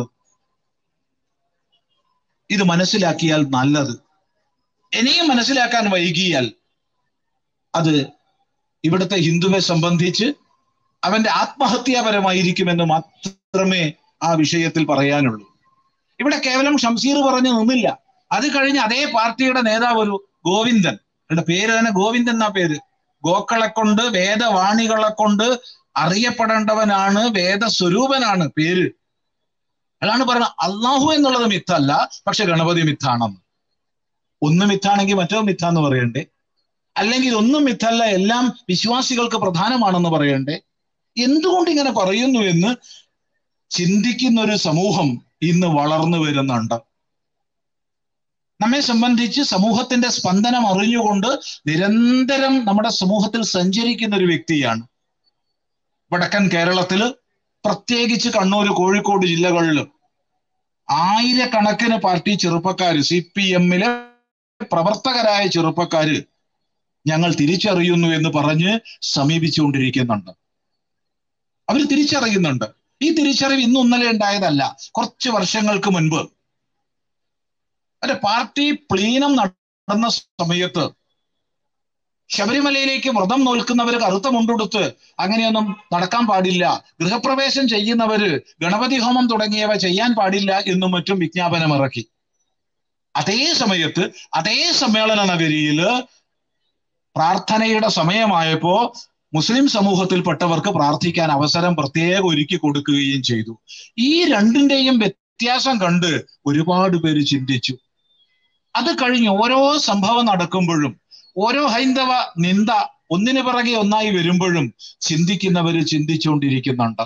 ഇത് മനസ്സിലാക്കിയാൽ നല്ലത് ഇനിയും മനസ്സിലാക്കാൻ വൈകിയാൽ അത് ഇവിടുത്തെ ഹിന്ദുവെ സംബന്ധിച്ച് അവന്റെ ആത്മഹത്യാപരമായിരിക്കുമെന്ന് മാത്രമേ ആ വിഷയത്തിൽ പറയാനുള്ളൂ ഇവിടെ കേവലം ഷംസീർ പറഞ്ഞു നിന്നില്ല അത് കഴിഞ്ഞ് അതേ പാർട്ടിയുടെ നേതാവ് ഒരു ഗോവിന്ദൻ അവരുടെ പേര് തന്നെ ഗോവിന്ദൻ എന്നാ പേര് ഗോക്കളെ കൊണ്ട് വേദവാണികളെ കൊണ്ട് അറിയപ്പെടേണ്ടവനാണ് വേദസ്വരൂപനാണ് പേര് അതാണ് പറയുന്നത് അള്ളാഹു എന്നുള്ളത് മിത്തല്ല പക്ഷെ ഗണപതി മിത്താണെന്ന് ഒന്ന് മിത്താണെങ്കിൽ മറ്റോ മിത്ത എന്ന് പറയണ്ടേ അല്ലെങ്കിൽ ഒന്നും മിത്തല്ല എല്ലാം വിശ്വാസികൾക്ക് പ്രധാനമാണെന്ന് പറയണ്ടേ എന്തുകൊണ്ട് ഇങ്ങനെ പറയുന്നു എന്ന് ചിന്തിക്കുന്ന ഒരു സമൂഹം ഇന്ന് വളർന്നു വരുന്നുണ്ട് നമ്മെ സംബന്ധിച്ച് സമൂഹത്തിന്റെ സ്പന്ദനം അറിഞ്ഞുകൊണ്ട് നിരന്തരം നമ്മുടെ സമൂഹത്തിൽ സഞ്ചരിക്കുന്ന ഒരു വ്യക്തിയാണ് വടക്കൻ കേരളത്തില് പ്രത്യേകിച്ച് കണ്ണൂർ കോഴിക്കോട് ജില്ലകളിൽ ആയിരക്കണക്കിന് പാർട്ടി ചെറുപ്പക്കാര് സി പി എമ്മിലെ പ്രവർത്തകരായ ചെറുപ്പക്കാര് ഞങ്ങൾ തിരിച്ചറിയുന്നു എന്ന് പറഞ്ഞ് സമീപിച്ചുകൊണ്ടിരിക്കുന്നുണ്ട് അവർ തിരിച്ചറിയുന്നുണ്ട് ഈ തിരിച്ചറിവ് ഇന്നും ഇന്നലെ ഉണ്ടായതല്ല കുറച്ച് വർഷങ്ങൾക്ക് മുൻപ് ഒരു പാർട്ടി പ്ലീനം നടന്ന സമയത്ത് ശബരിമലയിലേക്ക് വ്രതം നോൽക്കുന്നവർ കറുത്ത മുണ്ടുടുത്ത് അങ്ങനെയൊന്നും നടക്കാൻ പാടില്ല ഗൃഹപ്രവേശം ചെയ്യുന്നവര് ഗണപതി ഹോമം തുടങ്ങിയവ ചെയ്യാൻ പാടില്ല എന്നും മറ്റും വിജ്ഞാപനം ഇറക്കി അതേ സമയത്ത് അതേ സമ്മേളന നഗരിയില് പ്രാർത്ഥനയുടെ സമയമായപ്പോ മുസ്ലിം സമൂഹത്തിൽപ്പെട്ടവർക്ക് പ്രാർത്ഥിക്കാൻ അവസരം പ്രത്യേകം ഒരുക്കി കൊടുക്കുകയും ചെയ്തു ഈ രണ്ടിന്റെയും വ്യത്യാസം കണ്ട് ഒരുപാട് പേര് ചിന്തിച്ചു അത് കഴിഞ്ഞ് ഓരോ സംഭവം നടക്കുമ്പോഴും ഓരോ ഹൈന്ദവ നിന്ദ ഒന്നിനു പിറകെ ഒന്നായി വരുമ്പോഴും ചിന്തിക്കുന്നവര് ചിന്തിച്ചുകൊണ്ടിരിക്കുന്നുണ്ട്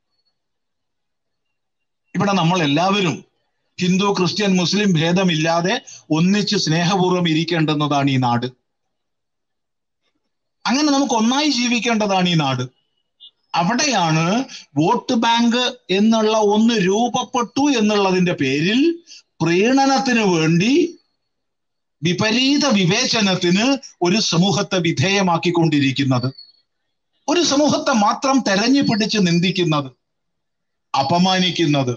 ഇവിടെ നമ്മൾ എല്ലാവരും ഹിന്ദു ക്രിസ്ത്യൻ മുസ്ലിം ഭേദമില്ലാതെ ഒന്നിച്ച് സ്നേഹപൂർവ്വം ഇരിക്കേണ്ടുന്നതാണ് ഈ നാട് അങ്ങനെ നമുക്ക് ഒന്നായി ജീവിക്കേണ്ടതാണ് ഈ നാട് അവിടെയാണ് വോട്ട് ബാങ്ക് എന്നുള്ള ഒന്ന് രൂപപ്പെട്ടു എന്നുള്ളതിന്റെ പേരിൽ പ്രീണനത്തിന് വേണ്ടി വിപരീത വിവേചനത്തിന് ഒരു സമൂഹത്തെ വിധേയമാക്കിക്കൊണ്ടിരിക്കുന്നത് ഒരു സമൂഹത്തെ മാത്രം തെരഞ്ഞു പിടിച്ച് നിന്ദിക്കുന്നത് അപമാനിക്കുന്നത്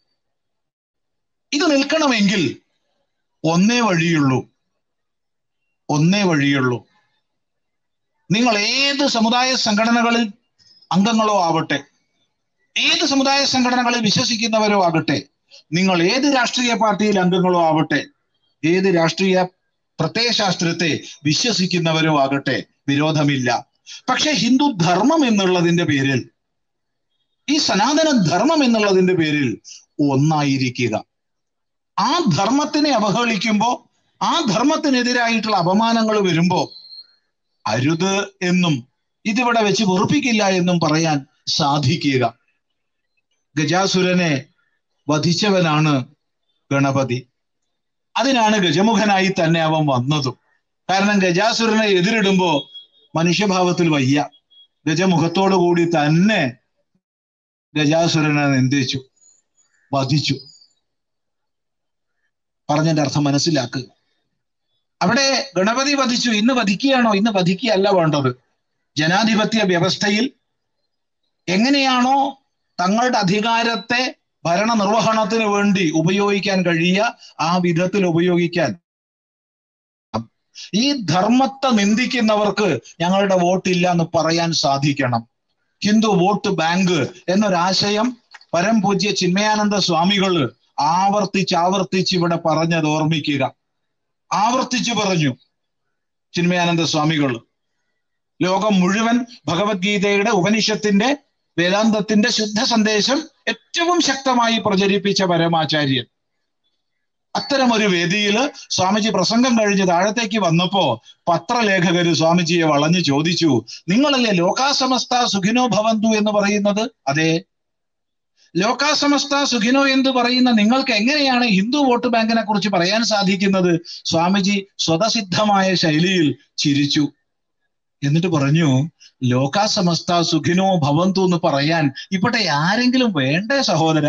ഇത് നിൽക്കണമെങ്കിൽ ഒന്നേ വഴിയുള്ളൂ ഒന്നേ വഴിയുള്ളൂ നിങ്ങൾ ഏത് സമുദായ സംഘടനകളിൽ അംഗങ്ങളോ ആവട്ടെ ഏത് സമുദായ സംഘടനകളിൽ വിശ്വസിക്കുന്നവരോ ആകട്ടെ നിങ്ങൾ ഏത് രാഷ്ട്രീയ പാർട്ടിയിൽ അംഗങ്ങളോ ആവട്ടെ ഏത് രാഷ്ട്രീയ പ്രത്യയശാസ്ത്രത്തെ വിശ്വസിക്കുന്നവരോ ആകട്ടെ വിരോധമില്ല പക്ഷെ ഹിന്ദു ധർമ്മം എന്നുള്ളതിന്റെ പേരിൽ ഈ സനാതന ധർമ്മം എന്നുള്ളതിന്റെ പേരിൽ ഒന്നായിരിക്കുക ആ ധർമ്മത്തിനെ അവഹേളിക്കുമ്പോ ആ ധർമ്മത്തിനെതിരായിട്ടുള്ള അപമാനങ്ങൾ വരുമ്പോ അരുത് എന്നും ഇതിവിടെ വെച്ച് വെറുപ്പിക്കില്ല എന്നും പറയാൻ സാധിക്കുക ഗജാസുരനെ വധിച്ചവനാണ് ഗണപതി അതിനാണ് ഗജമുഖനായി തന്നെ അവൻ വന്നതും കാരണം ഗജാസുരനെ എതിരിടുമ്പോ മനുഷ്യഭാവത്തിൽ വയ്യ ഗജമുഖത്തോടു കൂടി തന്നെ ഗജാസുരനെ നിന്ദിച്ചു വധിച്ചു പറഞ്ഞതിന്റെ അർത്ഥം മനസ്സിലാക്കുക അവിടെ ഗണപതി വധിച്ചു ഇന്ന് വധിക്കുകയാണോ ഇന്ന് വധിക്കുകയല്ല വേണ്ടത് ജനാധിപത്യ വ്യവസ്ഥയിൽ എങ്ങനെയാണോ തങ്ങളുടെ അധികാരത്തെ ഭരണ നിർവഹണത്തിന് വേണ്ടി ഉപയോഗിക്കാൻ കഴിയുക ആ വിധത്തിൽ ഉപയോഗിക്കാൻ ഈ ധർമ്മത്തെ നിന്ദിക്കുന്നവർക്ക് ഞങ്ങളുടെ വോട്ടില്ല എന്ന് പറയാൻ സാധിക്കണം ഹിന്ദു വോട്ട് ബാങ്ക് എന്നൊരാശയം പരംപൂജ്യ ചിന്മയാനന്ദ സ്വാമികൾ ആവർത്തിച്ച് ആവർത്തിച്ച് ഇവിടെ പറഞ്ഞത് ഓർമ്മിക്കുക ആവർത്തിച്ചു പറഞ്ഞു ചിന്മയാനന്ദ സ്വാമികൾ ലോകം മുഴുവൻ ഭഗവത്ഗീതയുടെ ഉപനിഷത്തിന്റെ വേദാന്തത്തിന്റെ ശുദ്ധ സന്ദേശം ഏറ്റവും ശക്തമായി പ്രചരിപ്പിച്ച പരമാചാര്യൻ അത്തരം ഒരു വേദിയിൽ സ്വാമിജി പ്രസംഗം കഴിഞ്ഞ് താഴത്തേക്ക് വന്നപ്പോ പത്രലേഖകര് സ്വാമിജിയെ വളഞ്ഞു ചോദിച്ചു നിങ്ങളല്ലേ ലോകാസമസ്ത സുഖിനോ ഭവന്തു എന്ന് പറയുന്നത് അതെ ലോകാസമസ്ത സുഖിനോ എന്ന് പറയുന്ന നിങ്ങൾക്ക് എങ്ങനെയാണ് ഹിന്ദു വോട്ട് ബാങ്കിനെ കുറിച്ച് പറയാൻ സാധിക്കുന്നത് സ്വാമിജി സ്വതസിദ്ധമായ ശൈലിയിൽ ചിരിച്ചു എന്നിട്ട് പറഞ്ഞു ലോകാസമസ്ത സുഖിനോ ഭവന്തു എന്ന് പറയാൻ ഇവിടെ ആരെങ്കിലും വേണ്ടേ സഹോദര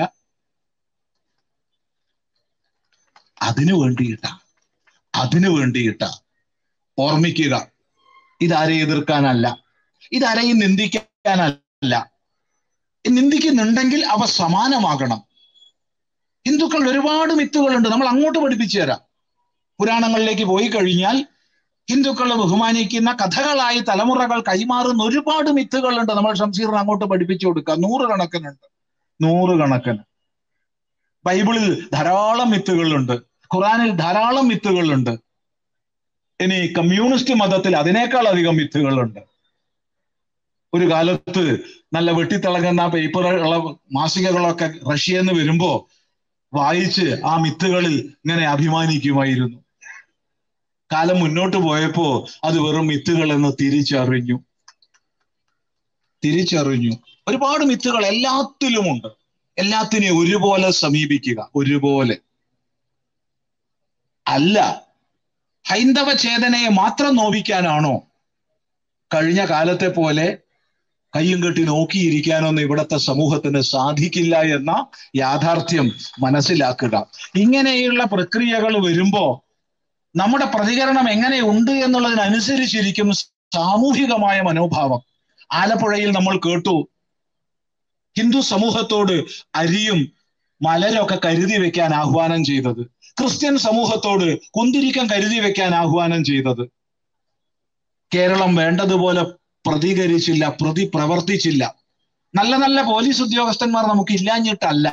അതിനു വേണ്ടിയിട്ട അതിനു വേണ്ടിയിട്ട ഓർമ്മിക്കുക ഇതാരെ എതിർക്കാനല്ല ഇതാരെയും നിന്ദിക്കാനല്ല നിന്ദിക്കുന്നുണ്ടെങ്കിൽ അവ സമാനമാകണം ഹിന്ദുക്കൾ ഒരുപാട് മിത്തുകളുണ്ട് നമ്മൾ അങ്ങോട്ട് പഠിപ്പിച്ചു തരാം പുരാണങ്ങളിലേക്ക് പോയി കഴിഞ്ഞാൽ ഹിന്ദുക്കൾ ബഹുമാനിക്കുന്ന കഥകളായി തലമുറകൾ കൈമാറുന്ന ഒരുപാട് മിത്തുകളുണ്ട് നമ്മൾ ഷംസീറിന് അങ്ങോട്ട് പഠിപ്പിച്ചു കൊടുക്കുക നൂറുകണക്കിനുണ്ട് നൂറുകണക്കിന് ബൈബിളിൽ ധാരാളം മിത്തുകളുണ്ട് ഖുറാനിൽ ധാരാളം മിത്തുകളുണ്ട് ഇനി കമ്മ്യൂണിസ്റ്റ് മതത്തിൽ അതിനേക്കാൾ അധികം മിത്തുകളുണ്ട് ഒരു കാലത്ത് നല്ല വെട്ടിത്തിളങ്ങുന്ന പേപ്പറുകള മാസികകളൊക്കെ റഷ്യയിൽ നിന്ന് വരുമ്പോ വായിച്ച് ആ മിത്തുകളിൽ ഇങ്ങനെ അഭിമാനിക്കുമായിരുന്നു കാലം മുന്നോട്ട് പോയപ്പോ അത് വെറും മിത്തുകൾ എന്ന് തിരിച്ചറിഞ്ഞു തിരിച്ചറിഞ്ഞു ഒരുപാട് മിത്തുകൾ എല്ലാത്തിലുമുണ്ട് എല്ലാത്തിനെയും ഒരുപോലെ സമീപിക്കുക ഒരുപോലെ അല്ല ഹൈന്ദവ ചേതനയെ മാത്രം നോവിക്കാനാണോ കഴിഞ്ഞ കാലത്തെ പോലെ കയ്യും കെട്ടി നോക്കിയിരിക്കാനൊന്നും ഇവിടത്തെ സമൂഹത്തിന് സാധിക്കില്ല എന്ന യാഥാർത്ഥ്യം മനസ്സിലാക്കുക ഇങ്ങനെയുള്ള പ്രക്രിയകൾ വരുമ്പോ നമ്മുടെ പ്രതികരണം എങ്ങനെ ഉണ്ട് എന്നുള്ളതിനനുസരിച്ചിരിക്കും സാമൂഹികമായ മനോഭാവം ആലപ്പുഴയിൽ നമ്മൾ കേട്ടു ഹിന്ദു സമൂഹത്തോട് അരിയും മലരൊക്കെ കരുതി വെക്കാൻ ആഹ്വാനം ചെയ്തത് ക്രിസ്ത്യൻ സമൂഹത്തോട് കുന്തിരിക്കം കരുതി വെക്കാൻ ആഹ്വാനം ചെയ്തത് കേരളം വേണ്ടതുപോലെ പ്രതികരിച്ചില്ല പ്രതി പ്രവർത്തിച്ചില്ല നല്ല നല്ല പോലീസ് ഉദ്യോഗസ്ഥന്മാർ നമുക്ക് ഇല്ലാഞ്ഞിട്ടല്ല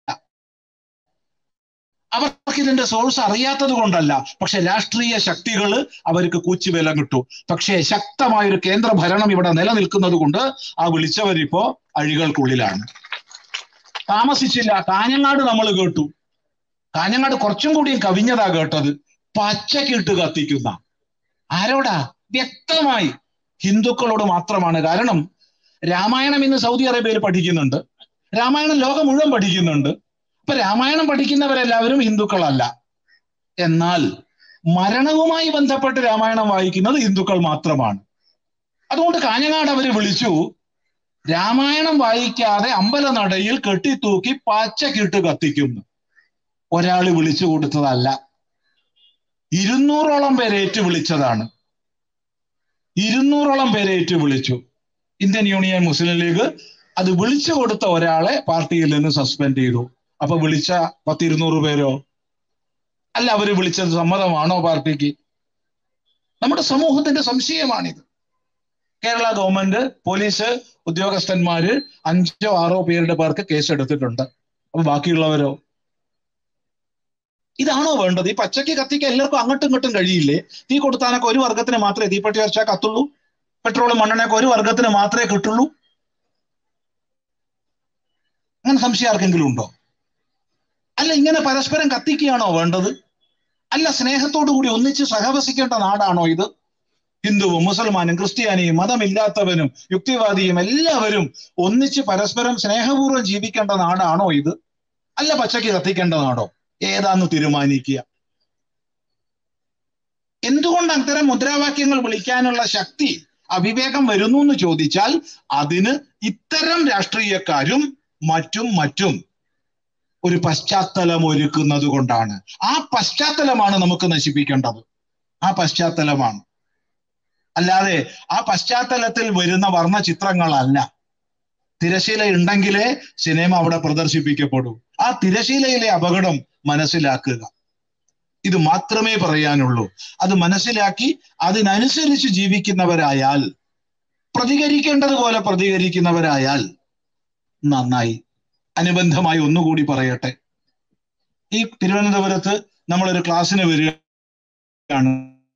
അവർക്ക് ഇതിന്റെ സോഴ്സ് അറിയാത്തത് കൊണ്ടല്ല പക്ഷെ രാഷ്ട്രീയ ശക്തികൾ അവർക്ക് കൂച്ചുവില കിട്ടു പക്ഷേ ശക്തമായ ഒരു കേന്ദ്ര ഭരണം ഇവിടെ നിലനിൽക്കുന്നത് കൊണ്ട് ആ വിളിച്ചവരിപ്പോ അഴികൾക്കുള്ളിലാണ് താമസിച്ചില്ല കാഞ്ഞങ്ങാട് നമ്മൾ കേട്ടു കാഞ്ഞങ്ങാട് കുറച്ചും കൂടിയും കവിഞ്ഞതാ കേട്ടത് പച്ചക്കിട്ട് കത്തിക്കുന്ന ആരോടാ വ്യക്തമായി ഹിന്ദുക്കളോട് മാത്രമാണ് കാരണം രാമായണം ഇന്ന് സൗദി അറേബ്യയിൽ പഠിക്കുന്നുണ്ട് രാമായണം ലോകം മുഴുവൻ പഠിക്കുന്നുണ്ട് അപ്പൊ രാമായണം പഠിക്കുന്നവരെല്ലാവരും ഹിന്ദുക്കളല്ല എന്നാൽ മരണവുമായി ബന്ധപ്പെട്ട് രാമായണം വായിക്കുന്നത് ഹിന്ദുക്കൾ മാത്രമാണ് അതുകൊണ്ട് കാഞ്ഞങ്ങാട് അവര് വിളിച്ചു രാമായണം വായിക്കാതെ അമ്പലനടയിൽ കെട്ടിത്തൂക്കി പച്ചക്കിട്ട് കത്തിക്കുന്നു ഒരാൾ വിളിച്ചു കൊടുത്തതല്ല ഇരുന്നൂറോളം പേരെ ഏറ്റു വിളിച്ചതാണ് ഇരുന്നൂറോളം പേരെ ഏറ്റു വിളിച്ചു ഇന്ത്യൻ യൂണിയൻ മുസ്ലിം ലീഗ് അത് വിളിച്ചു കൊടുത്ത ഒരാളെ പാർട്ടിയിൽ നിന്ന് സസ്പെൻഡ് ചെയ്തു അപ്പൊ വിളിച്ച പത്തിരുന്നൂറ് പേരോ അല്ല അവര് വിളിച്ചത് സമ്മതമാണോ പാർട്ടിക്ക് നമ്മുടെ സമൂഹത്തിന്റെ സംശയമാണിത് കേരള ഗവൺമെന്റ് പോലീസ് ഉദ്യോഗസ്ഥന്മാര് അഞ്ചോ ആറോ പേരുടെ പേർക്ക് കേസ് എടുത്തിട്ടുണ്ട് അപ്പൊ ബാക്കിയുള്ളവരോ ഇതാണോ വേണ്ടത് ഈ പച്ചയ്ക്ക് കത്തിക്കാൻ എല്ലാവർക്കും അങ്ങോട്ടും ഇങ്ങോട്ടും കഴിയില്ലേ തീ കൊടുത്താനൊക്കെ ഒരു വർഗത്തിന് മാത്രമേ തീപ്പെട്ടി വരച്ചാൽ കത്തുള്ളൂ പെട്രോളും മണ്ണെണ്ണയൊക്കെ ഒരു വർഗത്തിന് മാത്രമേ കിട്ടുള്ളൂ അങ്ങനെ സംശയം ആർക്കെങ്കിലും ഉണ്ടോ അല്ല ഇങ്ങനെ പരസ്പരം കത്തിക്കുകയാണോ വേണ്ടത് അല്ല സ്നേഹത്തോടു കൂടി ഒന്നിച്ച് സഹവസിക്കേണ്ട നാടാണോ ഇത് ഹിന്ദുവും മുസൽമാനും ക്രിസ്ത്യാനിയും മതമില്ലാത്തവനും യുക്തിവാദിയും എല്ലാവരും ഒന്നിച്ച് പരസ്പരം സ്നേഹപൂർവ്വം ജീവിക്കേണ്ട നാടാണോ ഇത് അല്ല പച്ചയ്ക്ക് കത്തിക്കേണ്ട നാടോ ഏതാന്ന് തീരുമാനിക്കുക എന്തുകൊണ്ട് അത്തരം മുദ്രാവാക്യങ്ങൾ വിളിക്കാനുള്ള ശക്തി അവിവേകം വരുന്നു എന്ന് ചോദിച്ചാൽ അതിന് ഇത്തരം രാഷ്ട്രീയക്കാരും മറ്റും മറ്റും ഒരു പശ്ചാത്തലം ഒരുക്കുന്നത് കൊണ്ടാണ് ആ പശ്ചാത്തലമാണ് നമുക്ക് നശിപ്പിക്കേണ്ടത് ആ പശ്ചാത്തലമാണ് അല്ലാതെ ആ പശ്ചാത്തലത്തിൽ വരുന്ന വർണ്ണ ചിത്രങ്ങളല്ല തിരശീല ഉണ്ടെങ്കിലേ സിനിമ അവിടെ പ്രദർശിപ്പിക്കപ്പെടൂ ആ തിരശീലയിലെ അപകടം മനസ്സിലാക്കുക ഇത് മാത്രമേ പറയാനുള്ളൂ അത് മനസ്സിലാക്കി അതിനനുസരിച്ച് ജീവിക്കുന്നവരായാൽ പ്രതികരിക്കേണ്ടതുപോലെ പ്രതികരിക്കുന്നവരായാൽ നന്നായി അനുബന്ധമായി ഒന്നുകൂടി പറയട്ടെ ഈ തിരുവനന്തപുരത്ത് നമ്മളൊരു ക്ലാസ്സിന് വരികയാണ്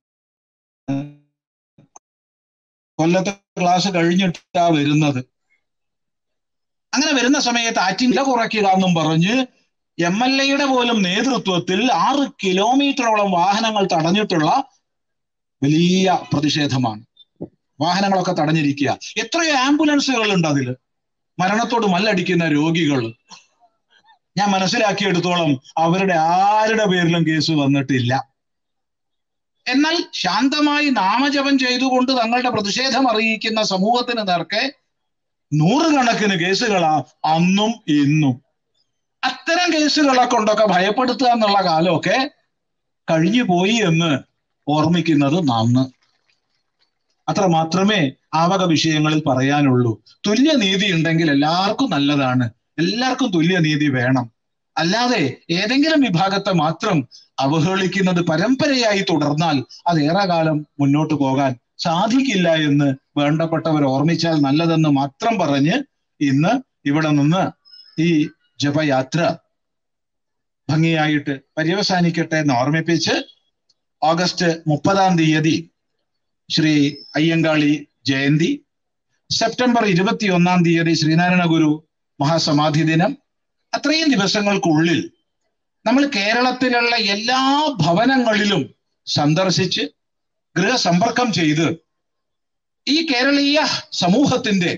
കൊല്ലത്തെ ക്ലാസ് കഴിഞ്ഞിട്ടാ വരുന്നത് അങ്ങനെ വരുന്ന സമയത്ത് ആറ്റിൻ വില കുറയ്ക്കുക എന്നും പറഞ്ഞ് എം എൽ എയുടെ പോലും നേതൃത്വത്തിൽ ആറ് കിലോമീറ്ററോളം വാഹനങ്ങൾ തടഞ്ഞിട്ടുള്ള വലിയ പ്രതിഷേധമാണ് വാഹനങ്ങളൊക്കെ തടഞ്ഞിരിക്കുക എത്രയോ ആംബുലൻസുകൾ ഉണ്ട് അതിൽ മരണത്തോട് മല്ലടിക്കുന്ന രോഗികൾ ഞാൻ മനസ്സിലാക്കിയെടുത്തോളം അവരുടെ ആരുടെ പേരിലും കേസ് വന്നിട്ടില്ല എന്നാൽ ശാന്തമായി നാമജപം ചെയ്തുകൊണ്ട് തങ്ങളുടെ പ്രതിഷേധം അറിയിക്കുന്ന സമൂഹത്തിന് നേർക്കെ നൂറുകണക്കിന് കേസുകളാ അന്നും ഇന്നും അത്തരം കേസുകളെ കൊണ്ടൊക്കെ ഭയപ്പെടുത്തുക എന്നുള്ള കാലമൊക്കെ കഴിഞ്ഞു പോയി എന്ന് ഓർമ്മിക്കുന്നത് നന്ന് അത്ര മാത്രമേ ആവക വിഷയങ്ങളിൽ പറയാനുള്ളൂ തുല്യനീതി ഉണ്ടെങ്കിൽ എല്ലാവർക്കും നല്ലതാണ് എല്ലാവർക്കും തുല്യനീതി വേണം അല്ലാതെ ഏതെങ്കിലും വിഭാഗത്തെ മാത്രം അവഹേളിക്കുന്നത് പരമ്പരയായി തുടർന്നാൽ അത് ഏറെ കാലം മുന്നോട്ട് പോകാൻ സാധിക്കില്ല എന്ന് വേണ്ടപ്പെട്ടവർ ഓർമ്മിച്ചാൽ നല്ലതെന്ന് മാത്രം പറഞ്ഞ് ഇന്ന് ഇവിടെ നിന്ന് ഈ ജപയാത്ര ഭംഗിയായിട്ട് പര്യവസാനിക്കട്ടെ എന്ന് ഓർമ്മിപ്പിച്ച് ഓഗസ്റ്റ് മുപ്പതാം തീയതി ശ്രീ അയ്യങ്കാളി ജയന്തി സെപ്റ്റംബർ ഇരുപത്തി ഒന്നാം തീയതി ശ്രീനാരായണ ഗുരു മഹാസമാധി ദിനം അത്രയും ദിവസങ്ങൾക്കുള്ളിൽ നമ്മൾ കേരളത്തിലുള്ള എല്ലാ ഭവനങ്ങളിലും സന്ദർശിച്ച് ഗൃഹസമ്പർക്കം ചെയ്ത് ഈ കേരളീയ സമൂഹത്തിന്റെ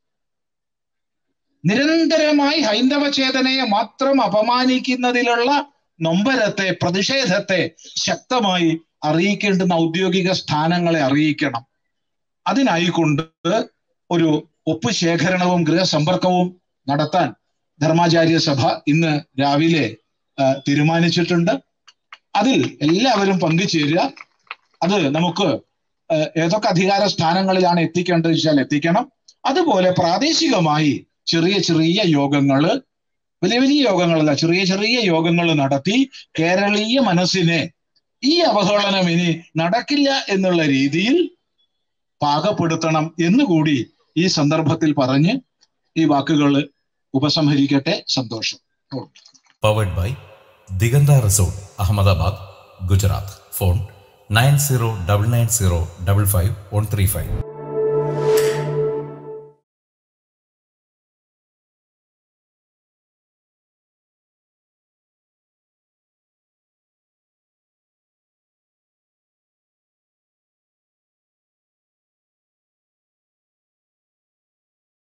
നിരന്തരമായി ഹൈന്ദവ ചേതനയെ മാത്രം അപമാനിക്കുന്നതിലുള്ള നൊമ്പരത്തെ പ്രതിഷേധത്തെ ശക്തമായി അറിയിക്കേണ്ടുന്ന ഔദ്യോഗിക സ്ഥാനങ്ങളെ അറിയിക്കണം അതിനായിക്കൊണ്ട് ഒരു ഒപ്പ് ശേഖരണവും ഗൃഹസമ്പർക്കവും നടത്താൻ ധർമാചാര്യ സഭ ഇന്ന് രാവിലെ തീരുമാനിച്ചിട്ടുണ്ട് അതിൽ എല്ലാവരും പങ്കുചേരുക അത് നമുക്ക് ഏതൊക്കെ അധികാര സ്ഥാനങ്ങളിലാണ് എത്തിക്കേണ്ടത് വെച്ചാൽ എത്തിക്കണം അതുപോലെ പ്രാദേശികമായി ചെറിയ ചെറിയ യോഗങ്ങള് വലിയ വലിയ യോഗങ്ങളല്ല ചെറിയ ചെറിയ യോഗങ്ങൾ നടത്തി കേരളീയ മനസ്സിനെ ഈ അവഹേളനം ഇനി നടക്കില്ല എന്നുള്ള രീതിയിൽ പാകപ്പെടുത്തണം എന്നുകൂടി ഈ സന്ദർഭത്തിൽ പറഞ്ഞ് ഈ വാക്കുകൾ ഉപസംഹരിക്കട്ടെ സന്തോഷം powered by Diganta resort Ahmedabad Gujarat phone nine zero double nine zero double five one three five